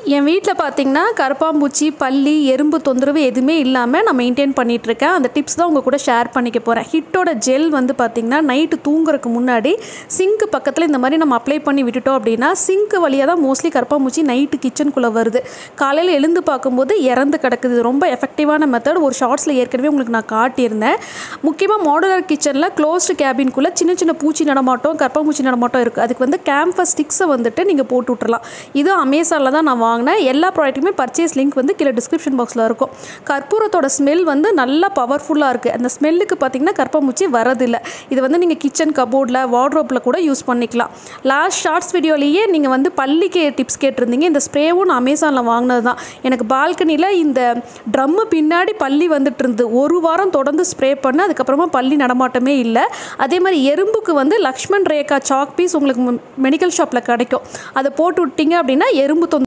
என் வீட்டில் பார்த்தீங்கன்னா கரப்பாம்பூச்சி பல்லி எறும்பு தொந்தரவு எதுவுமே இல்லாமல் நான் மெயின்டைன் பண்ணிகிட்ருக்கேன் அந்த டிப்ஸ் தான் உங்கள் கூட ஷேர் பண்ணிக்க போகிறேன் ஹிட்டோட ஜெல் வந்து பார்த்திங்கன்னா நைட்டு தூங்குறதுக்கு முன்னாடி சிங்க்கு பக்கத்தில் இந்த மாதிரி நம்ம அப்ளை பண்ணி விட்டுட்டோம் அப்படின்னா சிங்க்கு வழியாக தான் மோஸ்ட்லி கரப்பாம்பூச்சி நைட்டு கிச்சனுக்குள்ளே வருது காலையில் எழுந்து பார்க்கும்போது இறந்து கிடக்குது இது ரொம்ப எஃபெக்டிவான மெத்தட் ஒரு ஷார்ட்ஸில் ஏற்கனவே உங்களுக்கு நான் காட்டியிருந்தேன் முக்கியமாக மாடுலர் கிச்சனில் க்ளோஸ்டு கேபின்குள்ளே சின்ன சின்ன பூச்சி நடமாட்டம் கரப்பாம்பூச்சி நடமாட்டம் இருக்குது அதுக்கு வந்து கேம்ஃபர் ஸ்டிக்ஸை வந்துட்டு நீங்கள் போட்டு விட்டுறலாம் இது அமேசானில் தான் நான் வாங்கினேன் எல்லா ப்ராடக்ட்டுமே பர்ச்சேஸ் லிங்க் வந்து கீழே டிஸ்கிரிப்ஷன் பாக்ஸில் இருக்கும் கற்பூரத்தோட ஸ்மெல் வந்து நல்லா பவர்ஃபுல்லாக இருக்குது அந்த ஸ்மெல்லுக்கு பார்த்தீங்கன்னா கற்பூச்சி வரதில்லை இது வந்து நீங்கள் கிச்சன் கபோர்டில் வார்ட்ரோப்பில் கூட யூஸ் பண்ணிக்கலாம் லாஸ்ட் ஷார்ட்ஸ் வீடியோலேயே நீங்கள் வந்து பள்ளிக்கு டிப்ஸ் கேட்டிருந்தீங்க இந்த ஸ்ப்ரேவும் நான் அமேசானில் வாங்கினது தான் எனக்கு பால்கனியில் இந்த ட்ரம்மு பின்னாடி பள்ளி வந்துட்டு இருந்து ஒரு வாரம் தொடர்ந்து ஸ்ப்ரே பண்ண அதுக்கப்புறமா பள்ளி நடமாட்டமே இல்லை அதே மாதிரி எறும்புக்கு வந்து லக்ஷ்மண் ரேகா சாக் பீஸ் உங்களுக்கு மெடிக்கல் ஷாப்பில் கிடைக்கும் அதை போட்டு விட்டீங்க அப்படின்னா எறும்பு தொந்தரவு